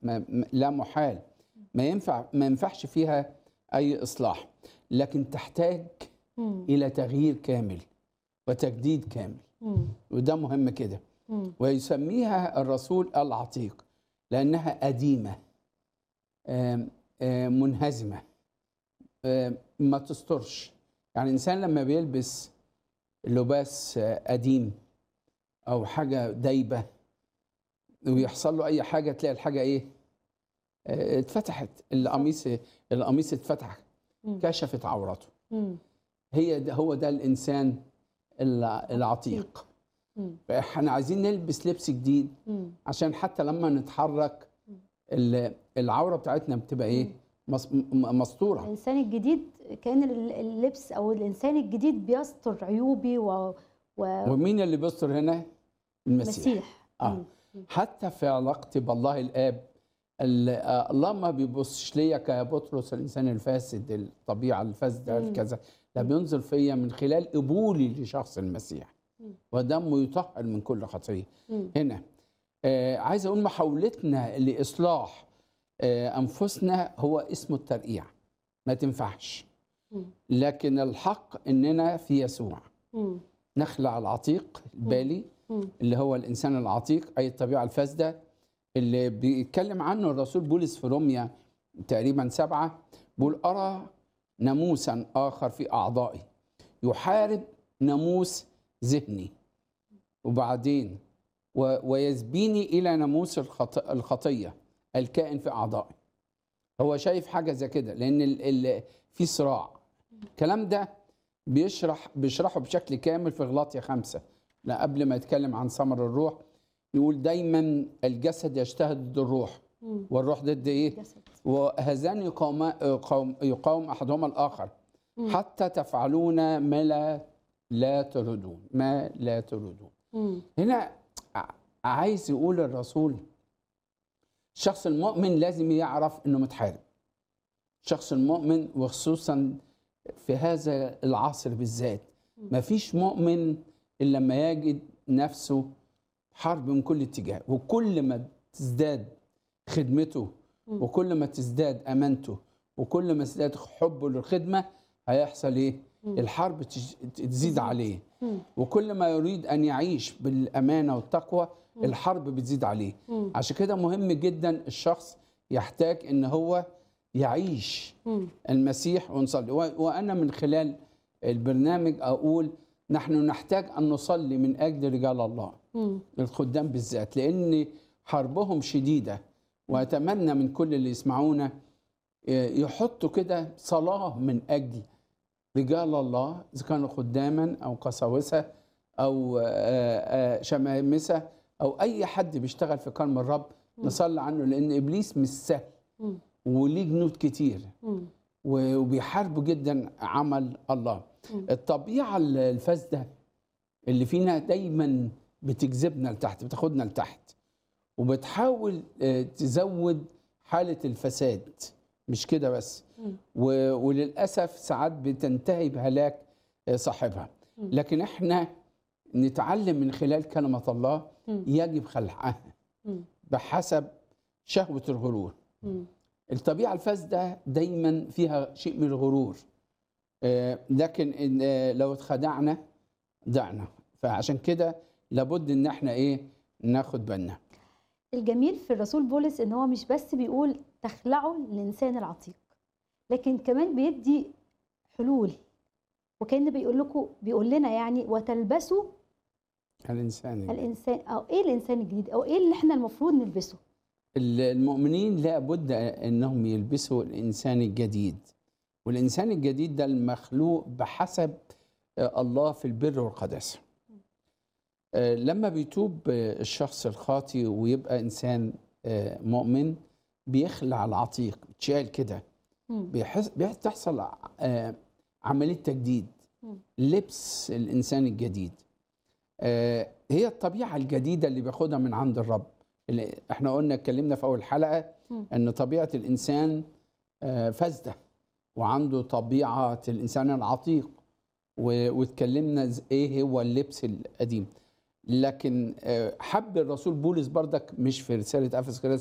ما ما- لا محال ما ينفع ما ينفعش فيها اي اصلاح لكن تحتاج مم. الى تغيير كامل وتجديد كامل مم. وده مهم كده مم. ويسميها الرسول العتيق لانها قديمه آم، آم، منهزمه آم، ما تسترش يعني الانسان لما بيلبس لباس آه، قديم او حاجه دايبه ويحصل له اي حاجه تلاقي الحاجه ايه آه، اتفتحت القميص القميص اتفتح مم. كشفت عورته مم. هي ده هو ده الانسان الع- العتيق مم. فاحنا عايزين نلبس لبس جديد مم. عشان حتى لما نتحرك ال- العوره بتاعتنا بتبقى ايه مس- م- مستوره الانسان الجديد كان ال- اللبس او الانسان الجديد بيستر عيوبي و... و... ومين اللي بيستر هنا المسيح مسيح آه. مم. حتى في علاقتي بالله الاب ال- آه، الله ما بيبصش ليا كبطرس الانسان الفاسد الطبيعه الفاسده مم. الكذا لا بينظر فيا من خلال قبولي لشخص المسيح مم. ودمه يطهر من كل خطيه مم. هنا آه عايز اقول محاولتنا لاصلاح آه انفسنا هو اسمه الترقيع ما تنفعش مم. لكن الحق اننا في يسوع مم. نخلع العتيق البالي مم. اللي هو الانسان العتيق اي الطبيعه الفاسده اللي بيتكلم عنه الرسول بولس في روميا تقريبا سبعه بيقول ارى ناموسا اخر في اعضائي يحارب ناموس ذهني وبعدين و- ويسبيني الى ناموس الخط- الخطيه الكائن في اعضائي هو شايف حاجه زي كده لان ال ال في صراع الكلام ده بيشرح بيشرحه بشكل كامل في غلاطيا خمسة لا قبل ما يتكلم عن ثمر الروح يقول دايما الجسد يجتهد ضد الروح مم. والروح ضد ايه جسد وهذان يقاوم يقاوم, يقاوم احدهما الاخر مم. حتى تفعلون ما لا لا تريدون ما لا تريدون مم. هنا ع- عايز يقول الرسول الشخص المؤمن لازم يعرف انه متحارب الشخص المؤمن وخصوصا في هذا العصر بالذات ما فيش مؤمن الا لما يجد نفسه حرب من كل اتجاه وكل ما تزداد خدمته مم. وكل ما تزداد امانته وكل ما تزداد حبه للخدمه هيحصل ايه مم. الحرب تج- تزيد عليه مم. وكل ما يريد ان يعيش بالامانه والتقوى الحرب بتزيد عليه مم. عشان كده مهم جدا الشخص يحتاج ان هو يعيش مم. المسيح ونصلي و- وانا من خلال البرنامج اقول نحن نحتاج ان نصلي من اجل رجال الله مم. الخدام بالذات لان حربهم شديده واتمنى من كل اللي يسمعونا يحطوا كده صلاه من اجل رجال الله اذا كانوا خداما او قساوسه او آه، آه، شمامسه او اي حد بيشتغل في كرم الرب نصلي عنه لان ابليس مش سهل مم. وليه جنود كتير مم. و- وبيحاربوا جدا عمل الله مم. الطبيعه الفاسده اللي فينا دايما بتجذبنا لتحت بتاخدنا لتحت وبتحاول آه، تزود حاله الفساد مش كده بس مم. و- وللاسف ساعات بتنتهي بهلاك آه، صاحبها مم. لكن احنا نتعلم من خلال كلمه الله مم. يجب خلعها مم. بحسب شهوه الغرور مم. الطبيعه الفاسده دايما فيها شيء من الغرور آه، لكن إن- آه، لو اتخدعنا ضعنا فعشان كده لابد ان احنا ايه ناخد بالنا الجميل في الرسول بولس ان هو مش بس بيقول تخلعوا الانسان العتيق لكن كمان بيدي حلول وكان بيقول لكم بيقول لنا يعني وتلبسوا الانسان الانسان او ايه الانسان الجديد او ايه اللي احنا المفروض نلبسه المؤمنين لابد انهم يلبسوا الانسان الجديد والانسان الجديد ده المخلوق بحسب آه، الله في البر والقداسه آه، لما بيتوب آه، الشخص الخاطي ويبقى انسان آه، مؤمن بيخلع العتيق بتشال كده مم. بيحس بتحصل آه، عمليه تجديد مم. لبس الانسان الجديد آه، هي الطبيعه الجديده اللي بياخدها من عند الرب اللي احنا قلنا اتكلمنا في اول حلقه مم. ان طبيعه الانسان آه، فاسده وعنده طبيعه الانسان العتيق و- واتكلمنا ز- ايه هو اللبس القديم لكن آه، حب الرسول بولس بردك مش في رساله افسس كده